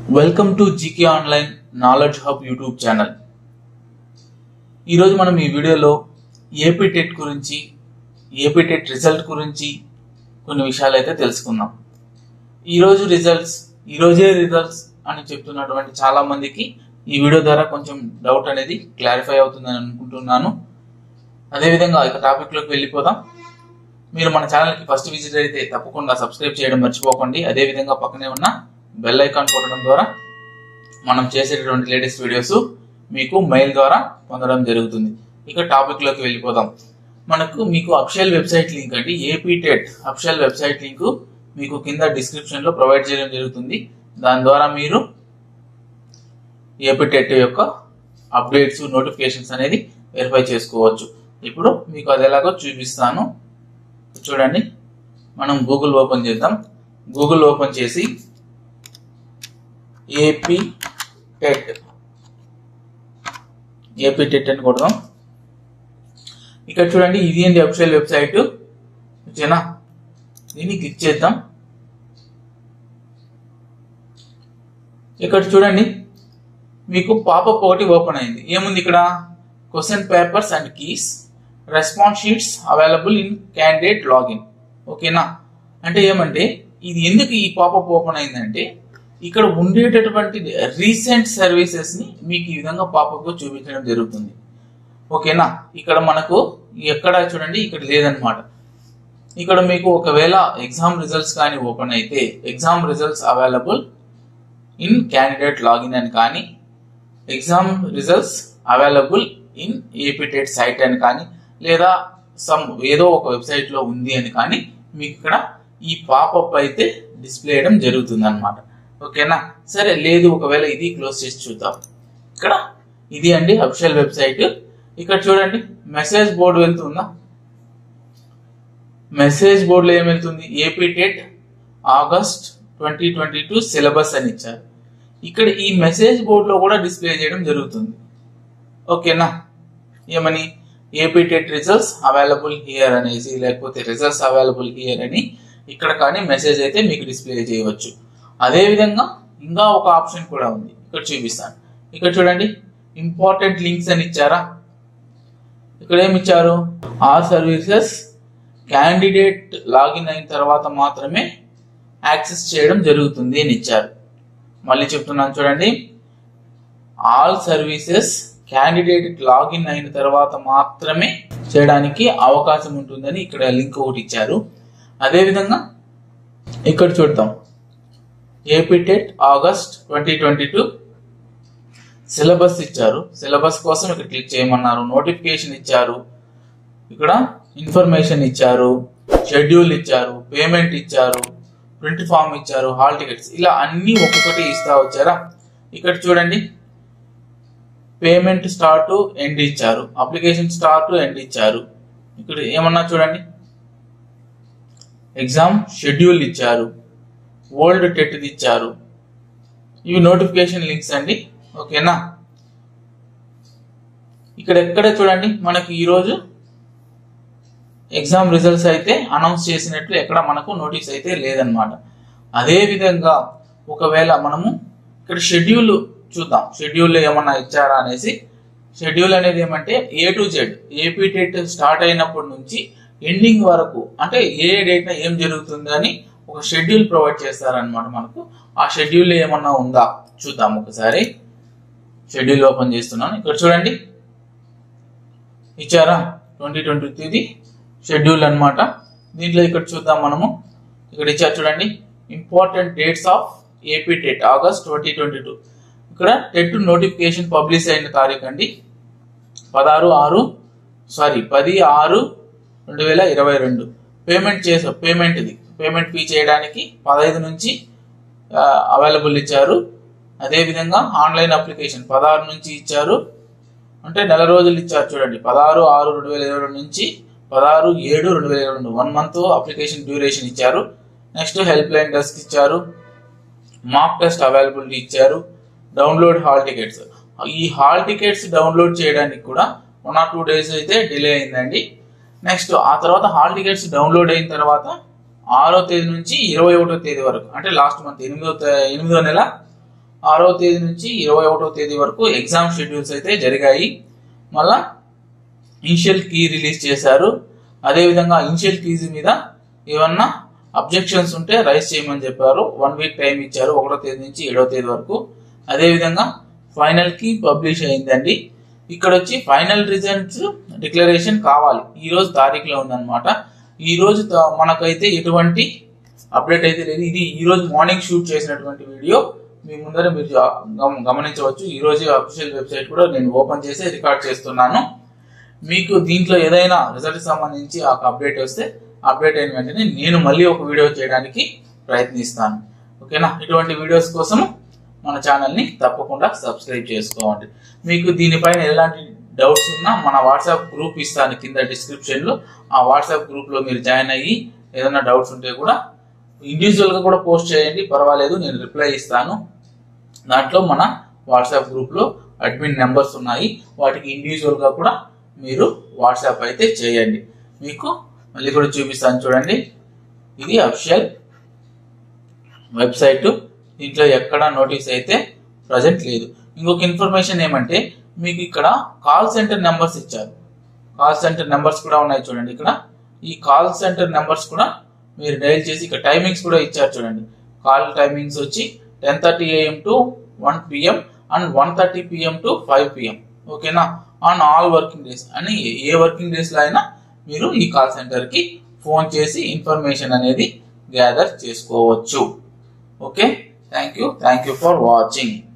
welcome to GK online knowledge hub YouTube channel ఈరోజు మనం ఈ వీడియోలో ఏపీ టెట్ గురించి ఏపీ టెట్ రిజల్ట్ గురించి కొన్ని విషయాలు అయితే తెలుసుకుందాం ఈరోజు రిజల్ట్స్ ఈరోజే రిజల్ట్స్ అని చెప్తున్నటువంటి చాలా మందికి ఈ వీడియో ద్వారా కొంచెం డౌట్ అనేది క్లారిఫై అవుతుందని అనుకుంటున్నాను అదేవిధంగా ఇక టాపిక్లోకి వెళ్ళిపోదాం మీరు మన ఛానల్కి ఫస్ట్ విజిట్ అయితే తప్పకుండా సబ్స్క్రైబ్ చేయడం మర్చిపోకండి అదేవిధంగా పక్కనే ఉన్న బెల్ ఐకాన్ కొట్టడం ద్వారా మనం చేసేటటువంటి లేటెస్ట్ వీడియోస్ మీకు మెయిల్ ద్వారా పొందడం జరుగుతుంది ఇక టాపిక్లోకి వెళ్ళిపోదాం మనకు మీకు అఫిషియల్ వెబ్సైట్ లింక్ అండి AP TET official website link మీకు కింద డిస్క్రిప్షన్ లో ప్రొవైడ్ చేయడం జరుగుతుంది దాని ద్వారా మీరు ఏపీ టెట్ యొక్క అప్డేట్స్ నోటిఫికేషన్స్ అనేది వెరిఫై చేసుకోవచ్చు ఇప్పుడు మీకు అది ఎలాగో చూపిస్తాను చూడండి మనం గూగుల్ ఓపెన్ చేద్దాం గూగుల్ ఓపెన్ చేసి ఏపీ టెట్ ఏపీ టెట్ అని కొడదాం ఇక్కడ చూడండి ఇది ఏంటి అఫిషియల్ వెబ్సైట్ ఓకేనా దీన్ని క్లిక్ చేద్దాం ఇక్కడ చూడండి మీకు పాపప్ ఒకటి ఓపెన్ అయింది ఏముంది ఇక్కడ question papers and keys response sheets available in candidate login ఓకేనా అంటే ఏమంటే ఇది ఎందుకు ఈ పాపప్ ఓపెన్ అయిందంటే ఇక్కడ ఉండేటటువంటి రీసెంట్ సర్వీసెస్ ని మీకు ఈ విధంగా పాపప్ గా చూపించడం జరుగుతుంది ఓకేనా ఇక్కడ మనకు ఎక్కడ చూడండి ఇక్కడ లేదనమాట ఇక్కడ మీకు ఒకవేళ ఎగ్జామ్ రిజల్ట్స్ కానీ ఓపెన్ అయితే exam results available in candidate login అని కానీ exam results available in AP TET site అని కానీ లేదా సమ్ ఏదో ఒక వెబ్సైట్ లో ఉంది అని కానీ మీకు ఇక్కడ ఈ పాపప్ అయితే డిస్ప్లే చేయడం జరుగుతుంది అనమాట ఓకేనా సరే లేదు ఒకవేళ ఇది క్లోజ్ చేసి చూద్దాం ఇక్కడ ఇది అండి అఫిషియల్ వెబ్సైట్ ఇక్కడ చూడండి మెసేజ్ బోర్డు వెళ్తుందా మెసేజ్ బోర్డులో ఏం వెళ్తుంది AP TET August twenty twenty two syllabus అని ఇచ్చారు ఇక్కడ ఈ మెసేజ్ బోర్డులో కూడా డిస్ప్లే చేయడం జరుగుతుంది ఓకేనా ఏమని AP TET results available here అనేసి లేకపోతే రిజల్ట్స్ అవైలబుల్ హియర్ అని ఇక్కడ కానీ మెసేజ్ అయితే మీకు డిస్ప్లే చేయవచ్చు అదే విధంగా ఇంకా ఒక ఆప్షన్ కూడా ఉంది ఇక్కడ చూపిస్తాను ఇక్కడ చూడండి ఇంపార్టెంట్ లింక్స్ అని ఇచ్చారా ఇక్కడ ఏమి ఇచ్చారు ఆ సర్వీసెస్ క్యాండిడేట్ లాగిన్ అయిన తర్వాత మాత్రమే యాక్సెస్ చేయడం జరుగుతుంది అని ఇచ్చారు మళ్ళీ చెప్తున్నాను చూడండి ఆల్ సర్వీసెస్ క్యాండిడేట్ లాగిన్ అయిన తర్వాత మాత్రమే చేయడానికి అవకాశం ఉంటుందని ఇక్కడ లింక్ ఒకటి ఇచ్చారు అదేవిధంగా ఇక్కడ చూద్దాం AP TET August twenty twenty two syllabus ఇచ్చారు సిలబస్ కోసం ఇక్కడ క్లిక్ చేయమన్నారు నోటిఫికేషన్ ఇచ్చారు ఇక్కడ ఇన్ఫర్మేషన్ ఇచ్చారు షెడ్యూల్ ఇచ్చారు పేమెంట్ ఇచ్చారు ప్రింట్ ఫామ్ ఇచ్చారు హాల్ టికెట్స్ ఇలా అన్ని ఒక్కొక్కటి ఇస్తా వచ్చారా ఇక్కడ చూడండి పేమెంట్ స్టార్ట్ ఎండ్ ఇచ్చారు అప్లికేషన్ స్టార్ట్ ఎండ్ ఇచ్చారు ఇక్కడ ఏమన్నా చూడండి ఎగ్జామ్ షెడ్యూల్ ఇచ్చారు ఓల్డ్ టెట్ ఇచ్చారు ఇవి నోటిఫికేషన్ లింక్స్ అండి ఓకేనా ఇక్కడ ఎక్కడ చూడండి మనకి ఈరోజు ఎగ్జామ్ రిజల్ట్స్ అయితే అనౌన్స్ చేసినట్లు ఎక్కడ మనకు నోటీస్ అయితే లేదనమాట అదే విధంగా ఒకవేళ మనము ఇక్కడ షెడ్యూల్ చూద్దాం షెడ్యూల్ ఏమన్నా ఇచ్చారా అనేసి షెడ్యూల్ అనేది ఏమంటే A to Z AP TET start అయినప్పటి నుంచి ఎండింగ్ వరకు అంటే ఏ డేట్ ఏం జరుగుతుంది అని ఒక షెడ్యూల్ ప్రొవైడ్ చేస్తారనమాట మనకు ఆ షెడ్యూల్ ఏమన్నా ఉందా చూద్దాం ఒకసారి షెడ్యూల్ ఓపెన్ చేస్తున్నాను ఇక్కడ చూడండి ఇచ్చారా ట్వంటీ ట్వంటీ త్రీది షెడ్యూల్ అనమాట దీంట్లో ఇక్కడ చూద్దాం మనము ఇక్కడ ఇచ్చారు చూడండి important dates of AP TET August twenty twenty two ఇక్కడ టెట్ నోటిఫికేషన్ పబ్లిష్ అయిన తారీఖు అండి పదహారు ఆరు సారీ పది ఆరు రెండు వేల ఇరవై రెండు పేమెంట్ చేసా పేమెంట్ ఇది పేమెంట్ ఫీ చేయడానికి పదహైదు నుంచి అవైలబుల్ ఇచ్చారు అదేవిధంగా ఆన్లైన్ అప్లికేషన్ పదహారు నుంచి ఇచ్చారు అంటే నెల రోజులు ఇచ్చారు చూడండి పదహారు ఆరు రెండు వేల ఇరవై రెండు నుంచి పదహారు ఏడు రెండు వేల ఇరవై రెండు వన్ మంత్ అప్లికేషన్ డ్యూరేషన్ ఇచ్చారు నెక్స్ట్ హెల్ప్ లైన్ డెస్క్ ఇచ్చారు మాక్ టెస్ట్ అవైలబిలిటీ ఇచ్చారు డౌన్లోడ్ హాల్ టికెట్స్ ఈ హాల్ టికెట్స్ డౌన్లోడ్ చేయడానికి కూడా వన్ ఆర్ టూ డేస్ అయితే డిలే అయిందండి నెక్స్ట్ ఆ తర్వాత హాల్ టికెట్స్ డౌన్లోడ్ అయిన తర్వాత ఆరో తేదీ నుంచి ఇరవై ఒకటో తేదీ వరకు అంటే లాస్ట్ మంత్ ఎనిమిదో తే- ఎనిమిదో నెల ఆరో తేదీ నుంచి ఇరవై ఒకటో తేదీ వరకు ఎగ్జామ్ షెడ్యూల్స్ అయితే జరిగాయి మళ్ళా ఇనిషియల్ కీ రిలీజ్ చేశారు అదేవిధంగా ఇనిషియల్ కీస్ మీద ఏమన్నా అబ్జెక్షన్స్ ఉంటే రైస్ చేయమని చెప్పారు వన్ వీక్ టైం ఇచ్చారు ఒకటో తేదీ నుంచి ఏడో తేదీ వరకు అదేవిధంగా ఫైనల్ కి పబ్లిష్ అయిందండి ఇక్కడ వచ్చి ఫైనల్ రిజల్ట్స్ డిక్లరేషన్ కావాలి ఈ రోజు తారీఖులో ఉందన్నమాట ఈ రోజు త- మనకైతే ఎటువంటి అప్డేట్ అయితే లేదు ఇది ఈ రోజు మార్నింగ్ షూట్ చేసినటువంటి వీడియో మీ ముందర మీరు జా- గమ- గమనించవచ్చు ఈ రోజు అఫీషియల్ వెబ్సైట్ కూడా నేను ఓపెన్ చేసి రికార్డ్ చేస్తున్నాను మీకు దీంట్లో ఏదైనా రిజల్ట్ సంబంధించి ఆ అప్డేట్ వస్తే అప్డేట్ అయిన వెంటనే నేను మళ్ళీ ఒక వీడియో చేయడానికి ప్రయత్నిస్తాను ఓకేనా ఇటువంటి వీడియోస్ కోసం మన ఛానల్ని తప్పకుండా సబ్స్క్రైబ్ చేసుకోండి మీకు దీనిపైన ఎలాంటి డౌట్స్ ఉన్నా మన వాట్సాప్ గ్రూప్ ఇస్తాను కింద డిస్క్రిప్షన్ లో ఆ వాట్సాప్ గ్రూప్ లో మీరు జాయిన్ అయ్యి ఏదైనా డౌట్స్ ఉంటే కూడా ఇండివిజువల్ గా కూడా పోస్ట్ చేయండి పర్వాలేదు నేను రిప్లై ఇస్తాను దాంట్లో మన వాట్సాప్ గ్రూప్ లో అడ్మిన్ నెంబర్స్ ఉన్నాయి వాటికి ఇండివిజువల్ గా కూడా మీరు వాట్సాప్ అయితే చేయండి మీకు మళ్ళీ కూడా చూపిస్తాను చూడండి ఇది అఫిషియల్ వెబ్సైట్ దీంట్లో ఎక్కడ నోటీస్ అయితే ప్రజెంట్ లేదు ఇంకొక ఇన్ఫర్మేషన్ ఏమంటే మీకు ఇక్కడ కాల్ సెంటర్ నెంబర్స్ ఇచ్చారు కాల్ సెంటర్ నెంబర్స్ కూడా ఉన్నాయి చూడండి ఇక్కడ ఈ కాల్ సెంటర్ నెంబర్స్ కూడా మీరు డైల్ చేసి ఇక్కడ టైమింగ్స్ కూడా ఇచ్చారు చూడండి కాల్ టైమింగ్స్ వచ్చి ten thirty AM to one PM and one thirty PM to five PM ఓకేనా ఆన్ ఆల్ వర్కింగ్ డేస్ అని ఏ వర్కింగ్ డేస్ లో అయినా మీరు ఈ కాల్ సెంటర్ కి ఫోన్ చేసి ఇన్ఫర్మేషన్ అనేది గ్యాదర్ చేసుకోవచ్చు okay thank you thank you for watching